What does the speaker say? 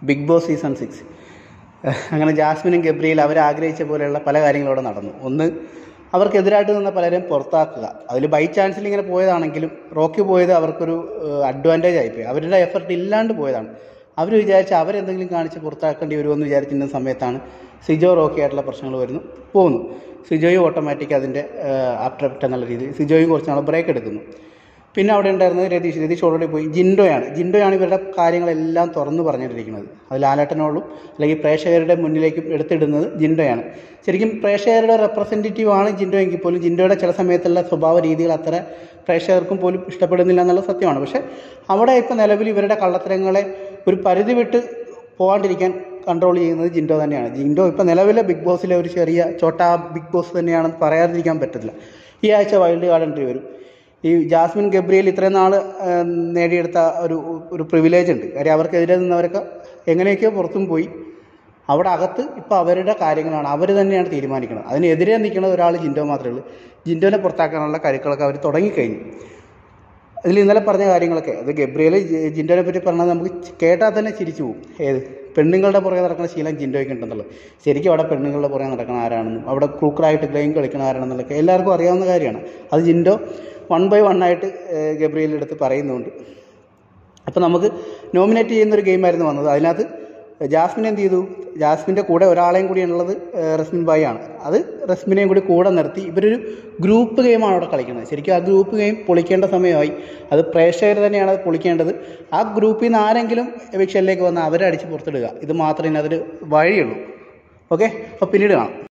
big boss season six അങ്ങനെ ജാസ്മിനും ഗബ്രിയിൽ അവർ ആഗ്രഹിച്ച പോലെയുള്ള പല കാര്യങ്ങളും അവിടെ നടന്നു ഒന്ന് അവർക്കെതിരായിട്ട് നിന്ന പലരെയും പുറത്താക്കുക അതിൽ ബൈ ചാൻസിൽ ഇങ്ങനെ പോയതാണെങ്കിലും റോക്കി പോയത് അവർക്കൊരു അഡ്വാൻറ്റേജ് ആയിപ്പോയി അവരുടെ എഫർട്ട് ഇല്ലാണ്ട് പോയതാണ് അവർ വിചാരിച്ച അവരെന്തെങ്കിലും കാണിച്ച് പുറത്താക്കേണ്ടി വരുമെന്ന് വിചാരിച്ചിരുന്ന സമയത്താണ് സിജോ റോക്കി ആയിട്ടുള്ള പ്രശ്നങ്ങൾ വരുന്നു പോകുന്നു സിജോയും ഓട്ടോമാറ്റിക് അതിൻ്റെ ആഫ്റ്റർ എഫക്റ്റ് എന്നുള്ള രീതിയിൽ സിജോയും കുറച്ച് നാൾ ബ്രേക്ക് എടുക്കുന്നു പിന്നെ അവിടെ ഉണ്ടായിരുന്നത് രതീഷ് രതീഷ് ഓൾറെഡി പോയി ജിൻഡോയാണ് ജിൻഡോയാണ് ഇവരുടെ കാര്യങ്ങളെല്ലാം തുറന്നു പറഞ്ഞിട്ടിരിക്കുന്നത് അത് ലാലേട്ടനോടും അല്ലെങ്കിൽ പ്രേക്ഷകരുടെ മുന്നിലേക്കും എടുത്തിടുന്നത് ജിൻഡോയാണ് ശരിക്കും പ്രേക്ഷകരുടെ റെപ്രസെൻറ്റേറ്റീവ് ആണ് ജിൻഡോ എങ്കിൽ പോലും ജിൻഡോയുടെ ചില സമയത്തുള്ള സ്വഭാവ രീതികൾ അത്ര പ്രേക്ഷകർക്കും പോലും ഇഷ്ടപ്പെടുന്നില്ല എന്നുള്ള സത്യമാണ് പക്ഷേ അവിടെ ഇപ്പോൾ നിലവിൽ ഇവരുടെ കള്ളത്തരങ്ങളെ ഒരു പരിധി വിട്ട് പോകാണ്ടിരിക്കാൻ കൺട്രോൾ ചെയ്യുന്നത് ജിൻഡോ തന്നെയാണ് ജിൻഡോ ഇപ്പോൾ നിലവിലെ ബിഗ് ബോസിലെ ഒരു ചെറിയ ചോട്ടാ ബിഗ് ബോസ് തന്നെയാണെന്ന് പറയാതിരിക്കാൻ പറ്റത്തില്ല ഈ ആഴ്ച വൈൽഡ് കാർഡ് എൻട്രി വരും ഈ ജാസ്മിൻ ഗബ്രിയേൽ ഇത്രയും നാൾ നേടിയെടുത്ത ഒരു ഒരു പ്രിവിലേജ് ഉണ്ട് കാര്യം അവർക്കെതിരെ നിന്നവരൊക്കെ എങ്ങനെയൊക്കെയോ പുറത്തും പോയി അവിടെ അകത്ത് ഇപ്പോൾ അവരുടെ കാര്യങ്ങളാണ് അവർ തന്നെയാണ് തീരുമാനിക്കുന്നത് അതിനെതിരെ നിൽക്കുന്ന ഒരാൾ ജിൻഡോ മാത്രമേ ഉള്ളൂ ജിൻഡോനെ പുറത്താക്കാനുള്ള കരുക്കളൊക്കെ അവർ തുടങ്ങിക്കഴിഞ്ഞു അതിൽ ഇന്നലെ പറഞ്ഞ കാര്യങ്ങളൊക്കെ അത് ഗബ്രിയേൽ ജിൻഡോനെ പറ്റി പറഞ്ഞത് നമുക്ക് കേട്ടാൽ തന്നെ ചിരിച്ചു പോകും ഏത് പെണ്ണുങ്ങളുടെ പുറകെ നടക്കുന്ന ശീലം ജിൻഡോയ്ക്ക് ഉണ്ടെന്നുള്ളത് ശരിക്കും അവിടെ പെണ്ണുങ്ങളുടെ പുറകെ നടക്കുന്ന ആരാണെന്നും അവിടെ ക്രൂക്കറായിട്ട് ഗെയിം കളിക്കുന്ന ആരാണെന്നുള്ളതൊക്കെ എല്ലാവർക്കും അറിയാവുന്ന കാര്യമാണ് അത് ജിൻഡോ വൺ ബൈ വൺ ആയിട്ട് ഗബ്രിയേലിൻ്റെ അടുത്ത് പറയുന്നുണ്ട് അപ്പോൾ നമുക്ക് നോമിനേറ്റ് ചെയ്യുന്ന ഒരു ഗെയിമായിരുന്നു വന്നത് അതിനകത്ത് ജാസ്മിൻ എന്ത് ചെയ്തു ജാസ്മിൻ്റെ കൂടെ ഒരാളെയും കൂടിയാണുള്ളത് റസ്മിൻ ബായി ആണ് അത് റസ്മിനെയും കൂടി കൂടെ നിർത്തി ഇവരൊരു ഗ്രൂപ്പ് ഗെയിമാണ് അവിടെ കളിക്കുന്നത് ശരിക്കും ആ ഗ്രൂപ്പ് ഗെയിം പൊളിക്കേണ്ട സമയമായി അത് പ്രേക്ഷകർ തന്നെയാണ് അത് പൊളിക്കേണ്ടത് ആ ഗ്രൂപ്പിൽ നിന്ന് ആരെങ്കിലും എവിക്ഷനിലേക്ക് വന്നാൽ അവരെ അടിച്ച് പുറത്തിടുക ഇത് മാത്രമേ ഇതിനകത്തൊരു വഴിയുള്ളൂ ഓക്കെ അപ്പോൾ പിന്നീട് കാണാം